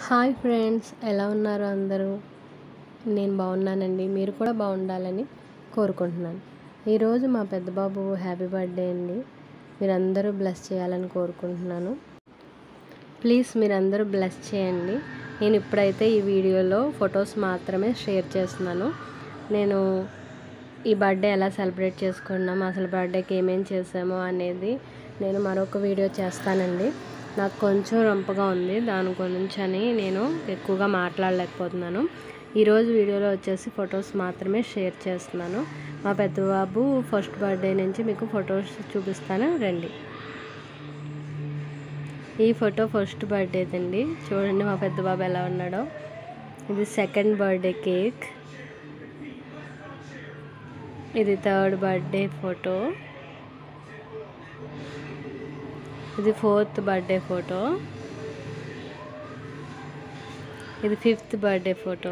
hi friends ఎలా ఉన్నారు అందరూ నేను బాగున్నానండి మీరు కూడా బాగుండాలని కోరుకుంటున్నాను ఈరోజు మా పెద్ద బాబు హ్యాపీ బర్త్డే అండి మీరందరూ బ్లెస్ చేయాలని కోరుకుంటున్నాను ప్లీజ్ మీరందరూ బ్లెస్ చేయండి నేను ఇప్పుడైతే ఈ వీడియోలో ఫొటోస్ మాత్రమే షేర్ చేస్తున్నాను నేను ఈ బర్త్డే ఎలా సెలబ్రేట్ చేసుకున్నాం అసలు బర్త్డేకి ఏమేం చేసామో అనేది నేను మరొక వీడియో చేస్తానండి నాకు కొంచెం రంపగా ఉంది దాని గురించి అని నేను ఎక్కువగా మాట్లాడలేకపోతున్నాను ఈరోజు వీడియోలో వచ్చేసి ఫొటోస్ మాత్రమే షేర్ చేస్తున్నాను మా పెద్ద బాబు ఫస్ట్ బర్త్డే నుంచి మీకు ఫొటోస్ చూపిస్తాను రండి ఈ ఫోటో ఫస్ట్ బర్త్డేదండి చూడండి మా పెద్ద బాబు ఎలా ఉన్నాడో ఇది సెకండ్ బర్త్డే కేక్ ఇది థర్డ్ బర్త్డే ఫోటో ఇది ఫోర్త్ బర్త్డే ఫోటో ఇది fifth birthday photo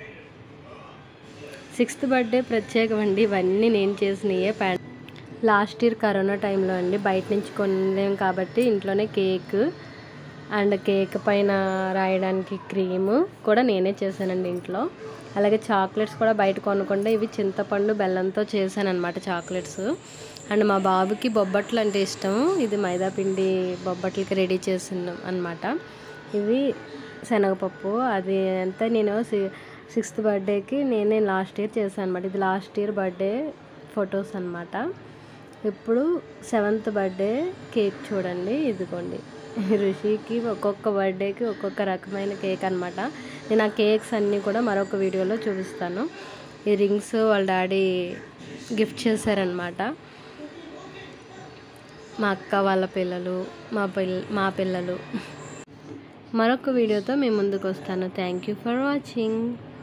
sixth birthday ప్రత్యేకం అండి ఇవన్నీ నేను చేసినయే ప్యా లాస్ట్ ఇయర్ కరోనా టైంలో అండి బయట నుంచి కొనలేం కాబట్టి ఇంట్లోనే కేక్ అండ్ కేక్ పైన రాయడానికి క్రీమ్ కూడా నేనే చేశానండి ఇంట్లో అలాగే చాక్లెట్స్ కూడా బయట కొనకుండా ఇవి చింతపండు బెల్లంతో చేశాను అనమాట చాక్లెట్స్ అండ్ మా బాబుకి బొబ్బట్లు అంటే ఇష్టం ఇది మైదా పిండి బొబ్బట్లకి రెడీ చేసినాం అనమాట ఇవి శనగపప్పు అది అంతా నేను సిక్స్త్ బర్త్డేకి నేనే లాస్ట్ ఇయర్ చేశాను అనమాట ఇది లాస్ట్ ఇయర్ బర్త్డే ఫొటోస్ అనమాట ఇప్పుడు సెవెంత్ బర్త్డే కేక్ చూడండి ఇదిగోండి ఋషికి ఒక్కొక్క బర్త్డేకి ఒక్కొక్క రకమైన కేక్ అనమాట నేను ఆ కేక్స్ అన్నీ కూడా మరొక వీడియోలో చూపిస్తాను ఈ రింగ్స్ వాళ్ళ డాడీ గిఫ్ట్ చేశారనమాట మా అక్క వాళ్ళ పిల్లలు మా పిల్ల మా పిల్లలు మరొక వీడియోతో మేము ముందుకు వస్తాను థ్యాంక్ యూ ఫర్ వాచింగ్